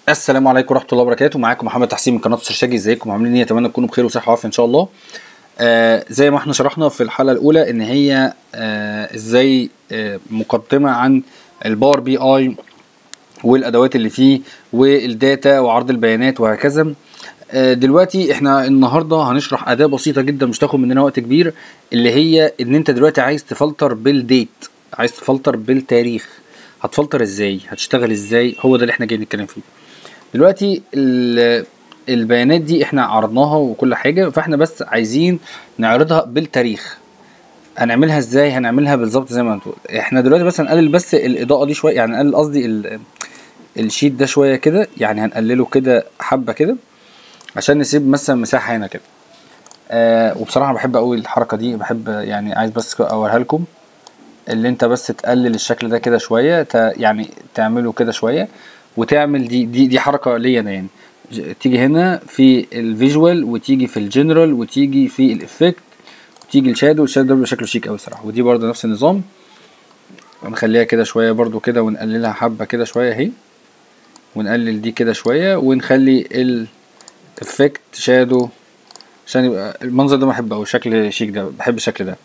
السلام عليكم ورحمه الله وبركاته معاكم محمد تحسين من قناه السرشاجي ازيكم عاملين ايه اتمنى تكونوا بخير وصحه وعافيه ان شاء الله آه زي ما احنا شرحنا في الحلقه الاولى ان هي آه ازاي آه مقدمه عن الباور بي اي والادوات اللي فيه والداتا وعرض البيانات وهكذا آه دلوقتي احنا النهارده هنشرح اداه بسيطه جدا مش تاخد مننا وقت كبير اللي هي ان انت دلوقتي عايز تفلتر بالديت عايز تفلتر بالتاريخ هتفلتر ازاي هتشتغل ازاي هو ده اللي احنا جايين نتكلم فيه دلوقتي ال- البيانات دي احنا عرضناها وكل حاجه فاحنا بس عايزين نعرضها بالتاريخ هنعملها ازاي هنعملها بالظبط زي ما انتوا احنا دلوقتي بس هنقلل بس الاضاءه دي شويه يعني نقلل قصدي ال- الشيت ده شويه كده يعني هنقلله كده حبه كده عشان نسيب مثلا مساحه هنا كده آه وبصراحه بحب قوي الحركه دي بحب يعني عايز بس اوريها لكم اللي انت بس تقلل الشكل ده كده شويه ت- يعني تعمله كده شويه وتعمل دي دي دي حركه ليا انا يعني ج- تيجي هنا في الفيجوال وتيجي في الجنرال وتيجي في الافكت وتيجي الشادو الشادو ده بيبقى شكله شيك قوي صراحه ودي برضه نفس النظام ونخليها كده شويه برضه كده ونقللها حبه كده شويه اهي ونقلل دي كده شويه ونخلي الافكت شادو عشان يبقى المنظر ده بحبه قوي شكل شيك ده بحب الشكل ده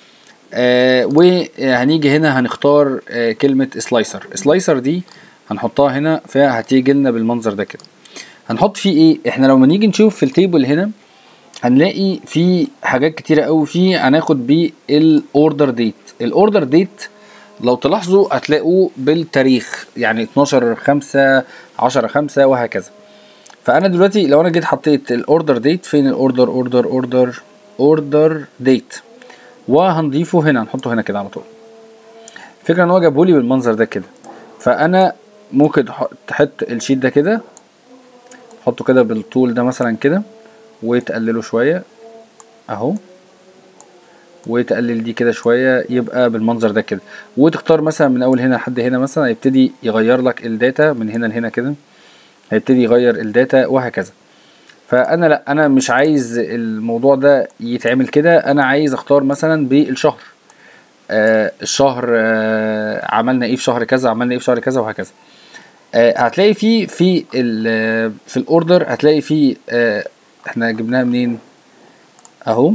آه وهنيجي هنا هنختار آه كلمة سلايسر سلايسر دي هنحطها هنا فهتيجي لنا بالمنظر ده كده هنحط فيه ايه احنا لما نيجي نشوف في التيبل هنا هنلاقي في حاجات كتيرة قوي فيه هناخد بيه الاوردر ديت الاوردر ديت لو تلاحظوا هتلاقوه بالتاريخ يعني 12 5 10 5 وهكذا فانا دلوقتي لو انا جيت حطيت الاوردر ديت فين الاوردر اوردر اوردر اوردر ديت وهنضيفه هنا هنحطه هنا كده على طول الفكره ان هو جابهولي بالمنظر ده كده فانا ممكن تح- تحط الشيت ده كده تحطه كده بالطول ده مثلا كده وتقلله شويه اهو وتقلل دي كده شويه يبقى بالمنظر ده كده وتختار مثلا من اول هنا لحد هنا مثلا يبتدي يغير لك الداتا من هنا لهنا كده هيبتدي يغير الداتا وهكذا فانا لا انا مش عايز الموضوع ده يتعمل كده انا عايز اختار مثلا بالشهر آه الشهر آه عملنا ايه في شهر كذا عملنا ايه في شهر كذا وهكذا آه هتلاقي في في ال في الاوردر هتلاقي في آه احنا جبناها منين اهو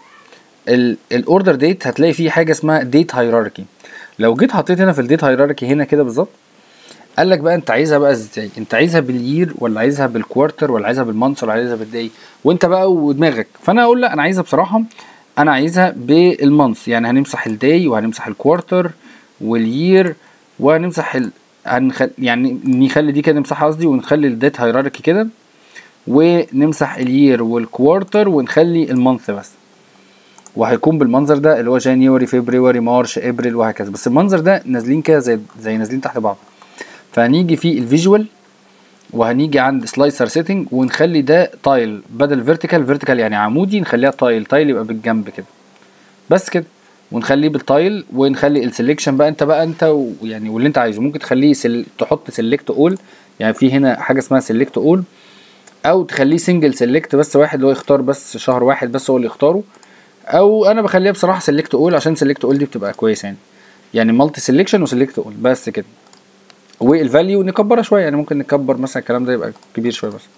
الاوردر ديت هتلاقي فيه حاجه اسمها ديت هيراركي لو جيت حطيت هنا في الديت هيراركي هنا كده بالظبط قال لك بقى انت عايزها بقى ازاي انت عايزها بالير ولا عايزها بالكوارتر ولا عايزها بالمانث ولا عايزها بالداي وانت بقى ودماغك فانا اقول لا انا عايزها بصراحه انا عايزها بالمانث يعني هنمسح الداي وهنمسح الكوارتر والير وهنمسح ال... هنخل... يعني نخلي دي كده نمسحها قصدي ونخلي الديت هيراركي كده ونمسح الير والكوارتر ونخلي المانث بس وهيكون بالمنظر ده اللي هو جانيوري فبراير مارش ابريل وهكذا بس المنظر ده نازلين كده زي زي نازلين تحت بعض فهنيجي في الفيجوال وهنيجي عند سلايسر سيتنج ونخلي ده تايل بدل فيرتيكال فيرتيكال يعني عمودي نخليها تايل تايل يبقى بالجنب كده بس كده ونخليه بالتايل ونخلي السلكشن بقى انت بقى انت ويعني واللي انت عايزه ممكن تخليه سل... تحط سيلكت اول يعني في هنا حاجه اسمها سيلكت اول او تخليه سنجل سيلكت بس واحد اللي هو يختار بس شهر واحد بس هو اللي يختاره او انا بخليها بصراحه سيلكت اول عشان سيلكت اول دي بتبقى كويسه يعني يعني مالتي سيلكشن وسيلكت اول بس كده والفاليو نكبرها شويه يعني ممكن نكبر مثلا الكلام ده يبقى كبير شويه بس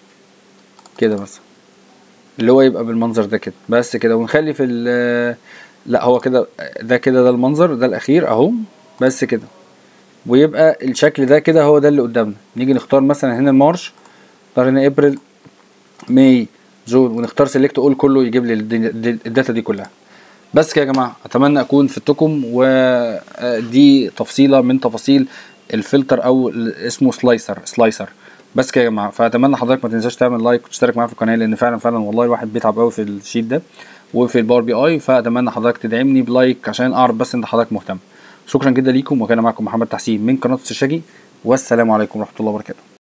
كده مثلا اللي هو يبقى بالمنظر ده كده بس كده ونخلي في ال لا هو كده ده كده ده المنظر ده الاخير اهو بس كده ويبقى الشكل ده كده هو ده اللي قدامنا نيجي نختار مثلا هنا مارش نختار هنا ابريل ماي جون ونختار سيلكت اول كله يجيب لي الدنيا- الد- الداتا دي كلها بس كده يا جماعه اتمنى اكون فدتكم ودي تفصيله من تفاصيل الفلتر او ال- اسمه سلايسر سلايسر بس كده يا جماعه فاتمنى حضرتك ما تنساش تعمل لايك وتشترك معايا في القناه لان فعلا فعلا والله الواحد بيتعب قوي في الشيت ده وفي الباور بي اي فاتمنى حضرتك تدعمني بلايك عشان اعرف بس ان حضرتك مهتم شكرا جدا ليكم وكان معكم محمد تحسين من قناه السرشاجي والسلام عليكم ورحمه الله وبركاته